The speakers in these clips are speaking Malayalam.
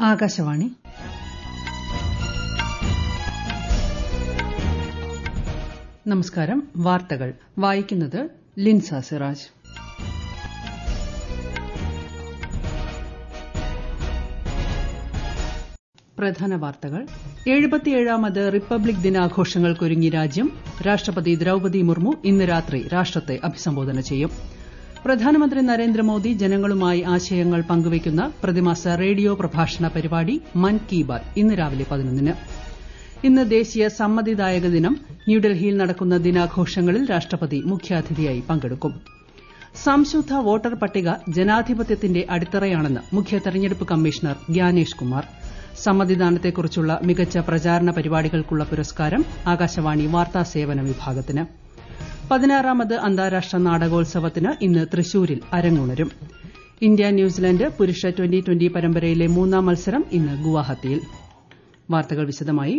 ആകാശവാണി നമസ്കാരം വാർത്തകൾ വായിക്കുന്നത് ലിൻസ സിറാജ് പ്രധാന വാർത്തകൾ എഴുപത്തിയേഴാമത് റിപ്പബ്ലിക് ദിനാഘോഷങ്ങൾക്കൊരുങ്ങി രാജ്യം രാഷ്ട്രപതി ദ്രൌപതി മുർമു ഇന്ന് രാത്രി രാഷ്ട്രത്തെ അഭിസംബോധന ചെയ്യും പ്രധാനമന്ത്രി നരേന്ദ്രമോദി ജനങ്ങളുമായി ആശയങ്ങൾ പങ്കുവയ്ക്കുന്ന പ്രതിമാസ റേഡിയോ പ്രഭാഷണ പരിപാടി മൻ കി ബാത് ഇന്ന് രാവിലെ പതിനൊന്നിന് ഇന്ന് ദേശീയ സമ്മതിദായക ദിനം ന്യൂഡൽഹിയിൽ നടക്കുന്ന ദിനാഘോഷങ്ങളിൽ രാഷ്ട്രപതി മുഖ്യാതിഥിയായി പങ്കെടുക്കും സംശുദ്ധ വോട്ടർ പട്ടിക ജനാധിപത്യത്തിന്റെ അടിത്തറയാണെന്ന് മുഖ്യ തെരഞ്ഞെടുപ്പ് കമ്മീഷണർ ഗ്യാനേഷ് കുമാർ സമ്മതിദാനത്തെക്കുറിച്ചുള്ള മികച്ച പ്രചാരണ പരിപാടികൾക്കുള്ള പുരസ്കാരം ആകാശവാണി വാർത്താ സേവന വിഭാഗത്തിന് പതിനാറാമത് അന്താരാഷ്ട്ര നാടകോത്സവത്തിന് ഇന്ന് തൃശൂരിൽ അരങ്ങുണരും ഇന്ത്യ ന്യൂസിലൻഡ് പുരുഷ ട്വന്റി ട്വന്റി പരമ്പരയിലെ മൂന്നാം മത്സരം ഇന്ന് ഗുവാഹത്തിയിൽ വാർത്തകൾ വിശദമായി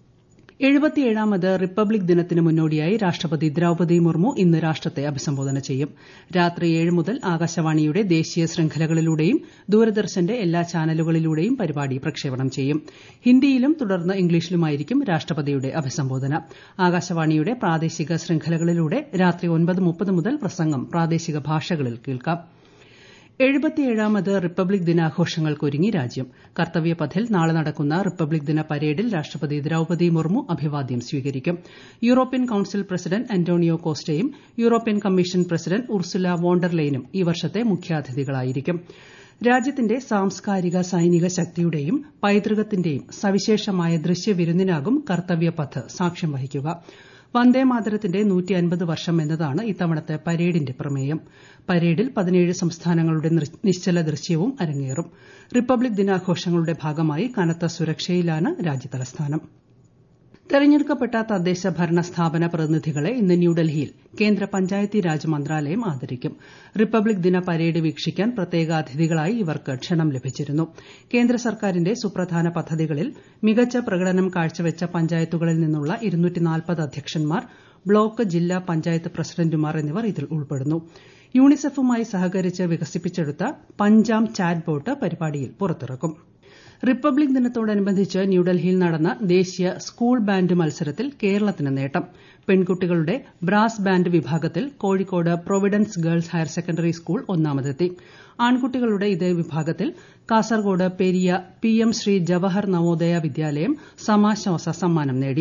എഴുപത്തിയേഴാമത് റിപ്പബ്ലിക് ദിനത്തിന് മുന്നോടിയായി രാഷ്ട്രപതി ദ്രൌപതി മുർമു ഇന്ന് രാഷ്ട്രത്തെ അഭിസംബോധന ചെയ്യും രാത്രി ഏഴ് മുതൽ ആകാശവാണിയുടെ ദേശീയ ശൃംഖലകളിലൂടെയും ദൂരദർശന്റെ എല്ലാ ചാനലുകളിലൂടെയും പരിപാടി പ്രക്ഷേപണം ചെയ്യും ഹിന്ദിയിലും തുടർന്ന് ഇംഗ്ലീഷിലുമായിരിക്കും രാഷ്ട്രപതിയുടെ അഭിസംബോധന ആകാശവാണിയുടെ പ്രാദേശിക ശൃംഖലകളിലൂടെ രാത്രി ഒൻപത് മുപ്പത് മുതൽ പ്രസംഗം പ്രാദേശിക ഭാഷകളിൽ കേൾക്കാം എഴുപത്തിയേഴാമത് റിപ്പബ്ലിക് ദിനാഘോഷങ്ങൾക്കൊരുങ്ങി രാജ്യം കർത്തവ്യപഥിൽ നാളെ നടക്കുന്ന റിപ്പബ്ലിക് ദിന പരേഡിൽ രാഷ്ട്രപതി ദ്രൌപതി മുർമു അഭിവാദ്യം സ്വീകരിക്കും യൂറോപ്യൻ കൌൺസിൽ പ്രസിഡന്റ് അന്റോണിയോ കോസ്റ്റയും യൂറോപ്യൻ കമ്മീഷൻ പ്രസിഡന്റ് ഉർസുല വോണ്ടർലെയ്നും ഈ വർഷത്തെ മുഖ്യാതിഥികളായിരിക്കും രാജ്യത്തിന്റെ സാംസ്കാരിക സൈനിക ശക്തിയുടെയും പൈതൃകത്തിന്റെയും സവിശേഷമായ ദൃശ്യവിരുന്നിനാകും കർത്തവ്യപഥ് സാക്ഷ്യം വഹിക്കുക വന്ദേമാതരത്തിന്റെ വർഷം എന്നതാണ് ഇത്തവണത്തെ പരേഡിന്റെ പ്രമേയം പരേഡിൽ പതിനേഴ് സംസ്ഥാനങ്ങളുടെ നിശ്ചല ദൃശ്യവും അരങ്ങേറും റിപ്പബ്ലിക് ദിനാഘോഷങ്ങളുടെ ഭാഗമായി കനത്ത സുരക്ഷയിലാണ് രാജ്യതലസ്ഥാനം തെരഞ്ഞെടുക്കപ്പെട്ട തദ്ദേശ ഭരണ സ്ഥാപന പ്രതിനിധികളെ ഇന്ന് ന്യൂഡൽഹിയിൽ കേന്ദ്ര പഞ്ചായത്തി രാജ് മന്ത്രാലയം ആദരിക്കും റിപ്പബ്ലിക് ദിന പരേഡ് വീക്ഷിക്കാൻ പ്രത്യേക അതിഥികളായി ഇവർക്ക് ക്ഷണം ലഭിച്ചിരുന്നു കേന്ദ്ര സർക്കാരിന്റെ സുപ്രധാന പദ്ധതികളിൽ മികച്ച പ്രകടനം കാഴ്ചവെച്ച പഞ്ചായത്തുകളിൽ നിന്നുള്ള അധ്യക്ഷന്മാർ ബ്ലോക്ക് ജില്ലാ പഞ്ചായത്ത് പ്രസിഡന്റുമാർ എന്നിവർ ഇതിൽ ഉൾപ്പെടുന്നു യൂണിസെഫുമായി സഹകരിച്ച് വികസിപ്പിച്ചെടുത്ത പഞ്ചാം ചാറ്റ് ബോട്ട് പരിപാടിയിൽ പുറത്തിറക്കും റിപ്പബ്ലിക് ദിനത്തോടനുബന്ധിച്ച് ന്യൂഡൽഹിയിൽ നടന്ന ദേശീയ സ്കൂൾ ബാൻഡ് മത്സരത്തിൽ കേരളത്തിന് നേട്ടം പെൺകുട്ടികളുടെ ബ്രാസ് ബാൻഡ് വിഭാഗത്തിൽ Kozhikode Providence girls higher secondary school ഒന്നാമതെത്തി ആൺകുട്ടികളുടെ ഇതേ വിഭാഗത്തിൽ കാസർഗോഡ് പെരിയ പി എം ശ്രീ ജവഹർ നവോദയ വിദ്യാലയം സമാശ്വാസ സമ്മാനം നേടി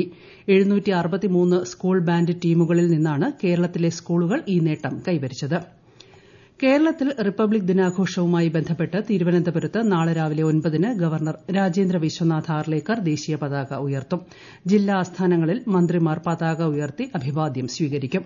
സ്കൂൾ ബാൻഡ് ടീമുകളിൽ നിന്നാണ് കേരളത്തിലെ സ്കൂളുകൾ ഈ നേട്ടം കൈവരിച്ചത് കേരളത്തിൽ റിപ്പബ്ലിക് ദിനാഘോഷവുമായി ബന്ധപ്പെട്ട് തിരുവനന്തപുരത്ത് നാളെ രാവിലെ ഒൻപതിന് ഗവർണർ രാജേന്ദ്ര വിശ്വനാഥ് ആർലേക്കർ ദേശീയ പതാക ഉയർത്തും ജില്ലാ ആസ്ഥാനങ്ങളിൽ മന്ത്രിമാർ പതാക ഉയർത്തി അഭിവാദ്യം സ്വീകരിക്കും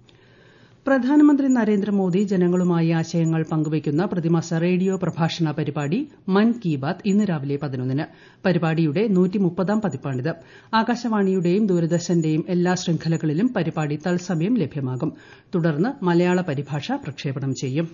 പ്രധാനമന്ത്രി നരേന്ദ്രമോദി ജനങ്ങളുമായി ആശയങ്ങൾ പങ്കുവയ്ക്കുന്ന പ്രതിമാസ റേഡിയോ പ്രഭാഷണ പരിപാടി മൻ കി ബാത് ഇന്ന് രാവിലെ പതിനൊന്നിന് പരിപാടിയുടെ നൂറ്റിമുപ്പതാം പതിപ്പാണിത് ആകാശവാണിയുടെയും ദൂരദർശന്റെയും എല്ലാ ശൃംഖലകളിലും പരിപാടി തത്സമയം ലഭ്യമാകും തുടർന്ന് മലയാള പരിഭാഷ പ്രക്ഷേപണം ചെയ്യും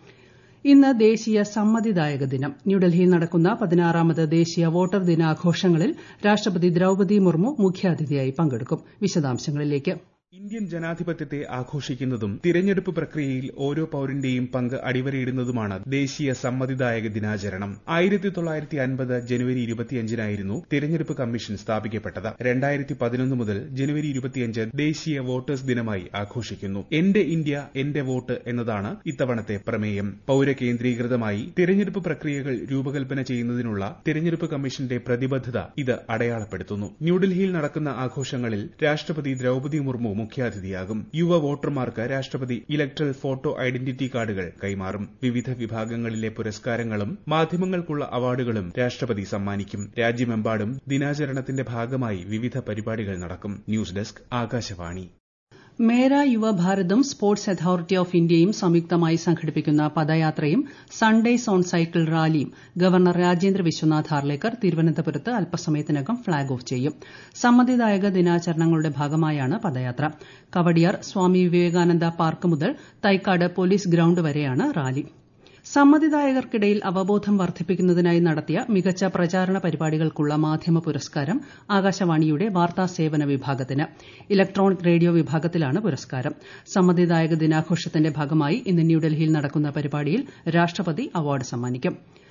ഇന്ന് ദേശീയ സമ്മതിദായക ദിനം ന്യൂഡൽഹിയിൽ നടക്കുന്ന പതിനാറാമത് ദേശീയ വോട്ടർ ദിനാഘോഷങ്ങളിൽ രാഷ്ട്രപതി ദ്രൌപതി മുർമു മുഖ്യാതിഥിയായി പങ്കെടുക്കും വിശദാംശങ്ങളിലേക്ക് ഇന്ത്യൻ ജനാധിപത്യത്തെ ആഘോഷിക്കുന്നതും തിരഞ്ഞെടുപ്പ് പ്രക്രിയയിൽ ഓരോ പൌരന്റെയും പങ്ക് അടിവരയിടുന്നതുമാണ് ദേശീയ സമ്മതിദായക ദിനാചരണം ആയിരത്തി തൊള്ളായിരത്തി അൻപത് ജനുവരി ഇരുപത്തിയഞ്ചിനായിരുന്നു തിരഞ്ഞെടുപ്പ് കമ്മീഷൻ സ്ഥാപിക്കപ്പെട്ടത് രണ്ടായിരത്തി പതിനൊന്ന് മുതൽ ജനുവരി ഇരുപത്തിയഞ്ച് ദേശീയ വോട്ടേഴ്സ് ദിനമായി ആഘോഷിക്കുന്നു എന്റെ ഇന്ത്യ എന്റെ വോട്ട് എന്നതാണ് ഇത്തവണത്തെ പ്രമേയം പൌരകേന്ദ്രീകൃതമായി തിരഞ്ഞെടുപ്പ് പ്രക്രിയകൾ രൂപകൽപ്പന ചെയ്യുന്നതിനുള്ള തിരഞ്ഞെടുപ്പ് കമ്മീഷന്റെ പ്രതിബദ്ധത ഇത് അടയാളപ്പെടുത്തുന്നു ന്യൂഡൽഹിയിൽ നടക്കുന്ന ആഘോഷങ്ങളിൽ രാഷ്ട്രപതി ദ്രൌപതി മുർമു മുഖ്യാതിഥിയാകും യുവ വോട്ടർമാർക്ക് രാഷ്ട്രപതി ഇലക്ട്രൽ ഫോട്ടോ ഐഡന്റിറ്റി കാർഡുകൾ കൈമാറും വിവിധ വിഭാഗങ്ങളിലെ പുരസ്കാരങ്ങളും മാധ്യമങ്ങൾക്കുള്ള അവാർഡുകളും രാഷ്ട്രപതി സമ്മാനിക്കും രാജ്യമെമ്പാടും ദിനാചരണത്തിന്റെ ഭാഗമായി വിവിധ പരിപാടികൾ നടക്കും ന്യൂസ് ഡെസ്ക് ആകാശവാണി മേര യുവഭാരതും സ്പോർട്സ് അതോറിറ്റി ഓഫ് ഇന്ത്യയും സംയുക്തമായി സംഘടിപ്പിക്കുന്ന പദയാത്രയും സൺഡേസ് ഓൺ സൈക്കിൾ റാലിയും ഗവർണർ രാജേന്ദ്ര വിശ്വനാഥ് ഹാർലേക്കർ തിരുവനന്തപുരത്ത് അല്പസമയത്തിനകം ഫ്ളാഗ് ഓഫ് ചെയ്യും സമ്മതിദായക ദിനാചരണങ്ങളുടെ ഭാഗമായാണ് പദയാത്ര കവടിയാർ സ്വാമി വിവേകാനന്ദ പാർക്ക് മുതൽ തൈക്കാട് പോലീസ് ഗ്രൌണ്ട് വരെയാണ് റാലി സമ്മതിദായകർക്കിടയിൽ അവബോധം വർദ്ധിപ്പിക്കുന്നതിനായി നടത്തിയ മികച്ച പ്രചാരണ പരിപാടികൾക്കുള്ള മാധ്യമ പുരസ്കാരം ആകാശവാണിയുടെ വാർത്താ സേവന വിഭാഗത്തിന് ഇലക്ട്രോണിക് റേഡിയോ വിഭാഗത്തിലാണ് പുരസ്കാരം സമ്മതിദായക ദിനാഘോഷത്തിന്റെ ഭാഗമായി ഇന്ന് ന്യൂഡൽഹിയിൽ നടക്കുന്ന പരിപാടിയിൽ രാഷ്ട്രപതി അവാർഡ് സമ്മാനിക്കും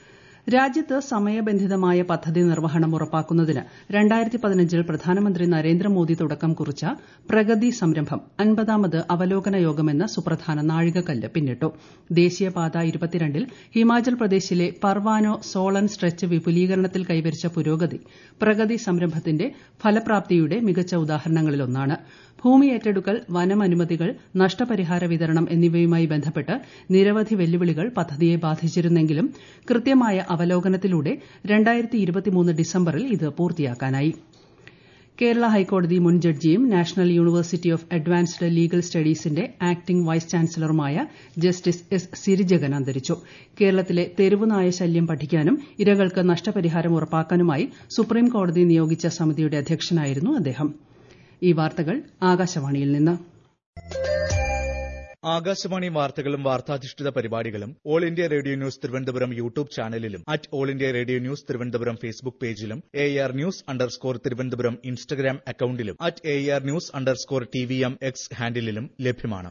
രാജ്യത്ത് സമയബന്ധിതമായ പദ്ധതി നിർവ്വഹണം ഉറപ്പാക്കുന്നതിന് രണ്ടായിരത്തി പതിനഞ്ചിൽ പ്രധാനമന്ത്രി നരേന്ദ്രമോദി തുടക്കം കുറിച്ച പ്രഗതി സംരംഭം അൻപതാമത് അവലോകന യോഗമെന്ന സുപ്രധാന നാഴികക്കല്ല് പിന്നിട്ടു ദേശീയപാത ഇരുപത്തിരണ്ടിൽ ഹിമാചൽ പ്രദേശിലെ പർവാനോ സോളൻ സ്ട്രെച്ച് വിപുലീകരണത്തിൽ കൈവരിച്ച പുരോഗതി പ്രഗതി സംരംഭത്തിന്റെ ഫലപ്രാപ്തിയുടെ മികച്ച ഉദാഹരണങ്ങളിലൊന്നാണ് ഭൂമി ഏറ്റെടുക്കൽ വനമനുമതികൾ നഷ്ടപരിഹാര വിതരണം എന്നിവയുമായി ബന്ധപ്പെട്ട് നിരവധി വെല്ലുവിളികൾ പദ്ധതിയെ ബാധിച്ചിരുന്നെങ്കിലും കൃത്യമായ അവലോകനത്തിലൂടെ ഡിസംബറിൽ ഇത് പൂർത്തിയാക്കാനായി കേരള ഹൈക്കോടതി മുൻ ജഡ്ജിയും national university of advanced legal സ്റ്റഡീസിന്റെ ആക്ടിംഗ് വൈസ് ചാൻസലറുമായ ജസ്റ്റിസ് എസ് സിരിജഗൻ അന്തരിച്ചു കേരളത്തിലെ തെരുവുനായ ശല്യം പഠിക്കാനും ഇരകൾക്ക് നഷ്ടപരിഹാരം ഉറപ്പാക്കാനുമായി സുപ്രീം കോടതി നിയോഗിച്ച സമിതിയുടെ അധ്യക്ഷനായിരുന്നു അദ്ദേഹം ഈ വാർത്തകൾ ആകാശവാണിയിൽ നിന്ന് ആകാശവാണി വാർത്തകളും വാർത്താധിഷ്ഠിത പരിപാടികളും all India radio news Thiruvananthapuram YouTube ചാനലിലും at all India radio news Thiruvananthapuram Facebook പേജിലും A R news underscore Thiruvananthapuram Instagram അക്കൌണ്ടിലും at A R news underscore T V M X ഹാൻഡിലും ലഭ്യമാണ്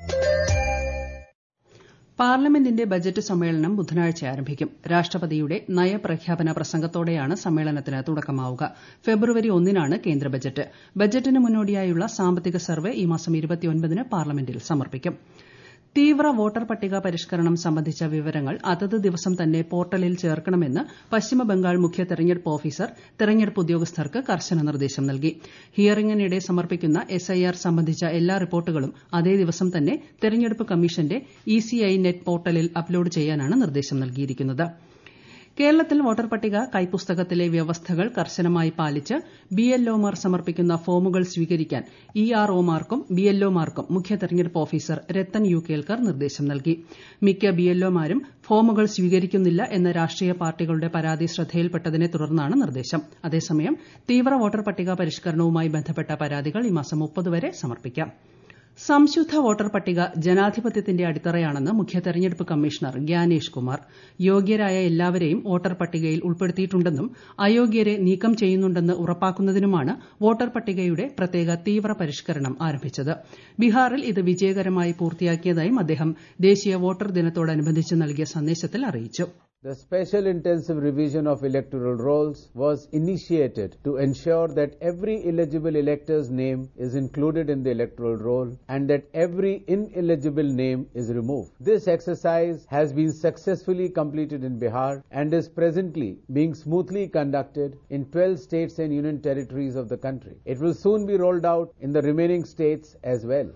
പാർലമെന്റിന്റെ ബജറ്റ് സമ്മേളനം ബുധനാഴ്ച ആരംഭിക്കും രാഷ്ട്രപതിയുടെ നയപ്രഖ്യാപന പ്രസംഗത്തോടെയാണ് സമ്മേളനത്തിന് തുടക്കമാവുക ഫെബ്രുവരി ഒന്നിനാണ് കേന്ദ്ര ബജറ്റ് ബജറ്റിന് മുന്നോടിയായുള്ള സാമ്പത്തിക സർവേ ഈ മാസം ന് പാർലമെന്റിൽ സമർപ്പിക്കും തീവ്ര വോട്ടർ പട്ടിക പരിഷ്കരണം സംബന്ധിച്ച വിവരങ്ങൾ അതത് ദിവസം തന്നെ പോർട്ടലിൽ ചേർക്കണമെന്ന് പശ്ചിമബംഗാൾ മുഖ്യ തെരഞ്ഞെടുപ്പ് ഓഫീസർ തെരഞ്ഞെടുപ്പ് ഉദ്യോഗസ്ഥർക്ക് കർശന നിർദ്ദേശം നൽകി ഹിയറിംഗിനിടെ സമർപ്പിക്കുന്ന എസ്ഐആർ സംബന്ധിച്ച എല്ലാ റിപ്പോർട്ടുകളും അതേ ദിവസം തന്നെ തെരഞ്ഞെടുപ്പ് കമ്മീഷന്റെ ഇസിഐ നെറ്റ് പോർട്ടലിൽ അപ്ലോഡ് ചെയ്യാനാണ് നിർദ്ദേശം നൽകിയിരിക്കുന്നത് കേരളത്തിൽ വോട്ടർ പട്ടിക കൈപ്പുസ്തകത്തിലെ വ്യവസ്ഥകൾ കർശനമായി പാലിച്ച് ബിഎൽഒമാർ സമർപ്പിക്കുന്ന ഫോമുകൾ സ്വീകരിക്കാൻ ഇആർഒമാർക്കും ബിഎൽഒമാർക്കും മുഖ്യ തെരഞ്ഞെടുപ്പ് ഓഫീസർ രത്തൻ യു കേൽക്കർ നിർദ്ദേശം നൽകി മിക്ക ബിഎൽഒമാരും ഫോമുകൾ സ്വീകരിക്കുന്നില്ല എന്ന രാഷ്ട്രീയ പാർട്ടികളുടെ പരാതി ശ്രദ്ധയിൽപ്പെട്ടതിനെ തുടർന്നാണ് നിർദ്ദേശം അതേസമയം തീവ്ര വോട്ടർ പട്ടിക പരിഷ്കരണവുമായി ബന്ധപ്പെട്ട പരാതികൾ ഈ മാസം മുപ്പത് വരെ സമർപ്പിക്കാം സംശുദ്ധ വോട്ടർ പട്ടിക ജനാധിപത്യത്തിന്റെ അടിത്തറയാണെന്ന് മുഖ്യ തെരഞ്ഞെടുപ്പ് കമ്മീഷണർ ഗ്യാനേഷ് കുമാർ യോഗ്യരായ എല്ലാവരെയും വോട്ടർ പട്ടികയിൽ ഉൾപ്പെടുത്തിയിട്ടുണ്ടെന്നും അയോഗ്യരെ നീക്കം ചെയ്യുന്നുണ്ടെന്ന് ഉറപ്പാക്കുന്നതിനുമാണ് വോട്ടർ പട്ടികയുടെ പ്രത്യേക തീവ്ര പരിഷ്കരണം ആരംഭിച്ചത് ബീഹാറിൽ ഇത് വിജയകരമായി പൂർത്തിയാക്കിയതായും അദ്ദേഹം ദേശീയ വോട്ടർ ദിനത്തോടനുബന്ധിച്ച് നൽകിയ സന്ദേശത്തിൽ അറിയിച്ചു The special intensive revision of electoral rolls was initiated to ensure that every eligible elector's name is included in the electoral roll and that every ineligible name is removed. This exercise has been successfully completed in Bihar and is presently being smoothly conducted in 12 states and union territories of the country. It will soon be rolled out in the remaining states as well.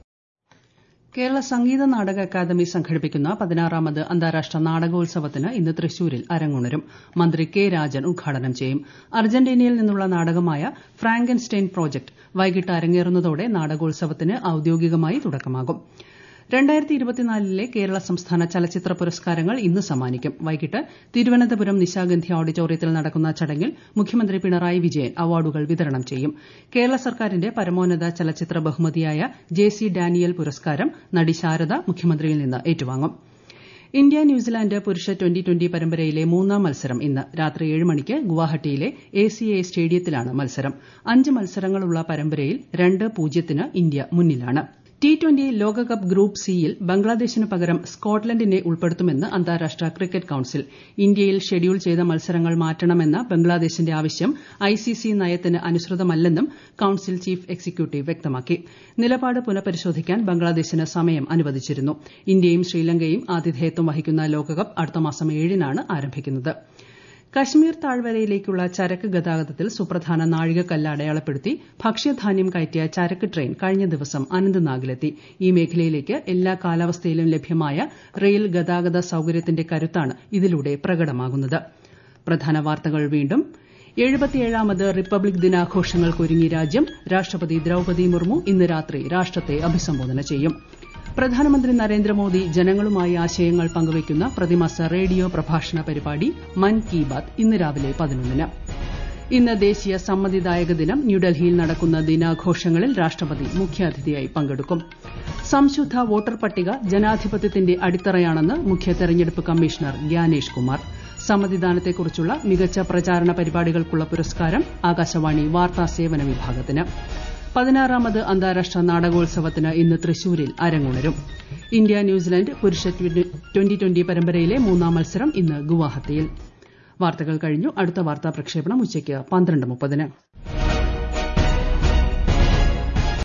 Kerala സംഗീത നാടക അക്കാദമി സംഘടിപ്പിക്കുന്ന പതിനാറാമത് അന്താരാഷ്ട്ര നാടകോത്സവത്തിന് ഇന്ന് തൃശൂരിൽ അരങ്ങുണരും മന്ത്രി കെ രാജൻ ഉദ്ഘാടനം ചെയ്യും അർജന്റീനയിൽ നിന്നുള്ള നാടകമായ ഫ്രാങ്കൻസ്റ്റൈൻ പ്രോജക്ട് വൈകിട്ട് അരങ്ങേറുന്നതോടെ നാടകോത്സവത്തിന് ഔദ്യോഗികമായി തുടക്കമാകും രണ്ടായിരത്തി ഇരുപത്തിനാലിലെ കേരള സംസ്ഥാന ചലച്ചിത്ര പുരസ്കാരങ്ങൾ ഇന്ന് സമ്മാനിക്കും വൈകിട്ട് തിരുവനന്തപുരം നിശാഗന്ധി ഓഡിറ്റോറിയത്തിൽ നടക്കുന്ന ചടങ്ങിൽ മുഖ്യമന്ത്രി പിണറായി വിജയൻ അവാർഡുകൾ വിതരണം ചെയ്യും കേരള സർക്കാരിന്റെ പരമോന്നത ചലച്ചിത്ര ബഹുമതിയായ ജെ സി ഡാനിയൽ പുരസ്കാരം നടി ശാരദ മുഖ്യമന്ത്രിയിൽ നിന്ന് ഏറ്റുവാങ്ങും ഇന്ത്യ ന്യൂസിലാന്റ് പുരുഷ ട്വന്റി ട്വന്റി പരമ്പരയിലെ മൂന്നാം മത്സരം ഇന്ന് രാത്രി ഏഴ് മണിക്ക് ഗുവാഹട്ടിയിലെ എ സി എ സ്റ്റേഡിയത്തിലാണ് മത്സരം അഞ്ച് മത്സരങ്ങളുള്ള പരമ്പരയിൽ രണ്ട് പൂജ്യത്തിന് ഇന്ത്യ മുന്നിലാണ് ടി ട്വന്റി ലോകകപ്പ് ഗ്രൂപ്പ് സിയിൽ ബംഗ്ലാദേശിന് പകരം സ്കോട്ട്ലൻഡിനെ ഉൾപ്പെടുത്തുമെന്ന് അന്താരാഷ്ട്ര ക്രിക്കറ്റ് കൌൺസിൽ ഇന്ത്യയിൽ ഷെഡ്യൂൾ ചെയ്ത മത്സരങ്ങൾ മാറ്റണമെന്ന ബംഗ്ലാദേശിന്റെ ആവശ്യം ഐസിസി നയത്തിന് അനുസൃതമല്ലെന്നും കൌൺസിൽ ചീഫ് എക്സിക്യൂട്ടീവ് വ്യക്തമാക്കി നിലപാട് പുനഃപരിശോധിക്കാൻ ബംഗ്ലാദേശിന് സമയം അനുവദിച്ചിരുന്നു ഇന്ത്യയും ശ്രീലങ്കയും ആതിഥേയത്വം വഹിക്കുന്ന ലോകകപ്പ് അടുത്ത മാസം ഏഴിനാണ് ആരംഭിക്കുന്നത് കശ്മീർ താഴ്വരയിലേക്കുള്ള ചരക്ക് ഗതാഗതത്തിൽ സുപ്രധാന നാഴികക്കല്ല് അടയാളപ്പെടുത്തി ഭക്ഷ്യധാന്യം കയറ്റിയ ചരക്ക് ട്രെയിൻ കഴിഞ്ഞ ദിവസം അനന്ത്നാഗിലെത്തി ഈ മേഖലയിലേക്ക് എല്ലാ കാലാവസ്ഥയിലും ലഭ്യമായ റെയിൽ ഗതാഗത സൌകര്യത്തിന്റെ കരുത്താണ് ഇതിലൂടെ പ്രകടമാകുന്നത് പ്രധാന വാർത്തകൾ വീണ്ടും എഴുപത്തിയേഴാമത് റിപ്പബ്ലിക് ദിനാഘോഷങ്ങൾക്കൊരുങ്ങി രാജ്യം രാഷ്ട്രപതി ദ്രൌപദി മുർമു ഇന്ന് രാത്രി രാഷ്ട്രത്തെ അഭിസംബോധന ചെയ്യും പ്രധാനമന്ത്രി നരേന്ദ്രമോദി ജനങ്ങളുമായി ആശയങ്ങൾ പങ്കുവയ്ക്കുന്ന പ്രതിമാസ റേഡിയോ പ്രഭാഷണ പരിപാടി മൻ കി ബാത് ഇന്ന് രാവിലെ പതിനൊന്നിന് ഇന്ന് ദേശീയ സമ്മതിദായക ദിനം ന്യൂഡൽഹിയിൽ നടക്കുന്ന ദിനാഘോഷങ്ങളിൽ രാഷ്ട്രപതി മുഖ്യാതിഥിയായി പങ്കെടുക്കും സംശുദ്ധ വോട്ടർ പട്ടിക ജനാധിപത്യത്തിന്റെ അടിത്തറയാണെന്ന് മുഖ്യ തെരഞ്ഞെടുപ്പ് കമ്മീഷണർ ഗ്യാനേഷ് കുമാർ സമ്മതിദാനത്തെക്കുറിച്ചുള്ള മികച്ച പ്രചാരണ പരിപാടികൾക്കുള്ള പുരസ്കാരം ആകാശവാണി വാർത്താ സേവന വിഭാഗത്തിന് പതിനാറാമത് അന്താരാഷ്ട്ര നാടകോത്സവത്തിന് ഇന്ന് തൃശൂരിൽ അരങ്ങുണരും ഇന്ത്യ ന്യൂസിലൻഡ് പുരുഷ ട്വന്റി ട്വന്റി പരമ്പരയിലെ മൂന്നാം മത്സരം ഇന്ന് ഗുവാഹത്തിയിൽ വാർത്തകൾ കഴിഞ്ഞു അടുത്ത വാർത്താ പ്രക്ഷേപണം ഉച്ചയ്ക്ക് പന്ത്രണ്ട് മുപ്പതിന്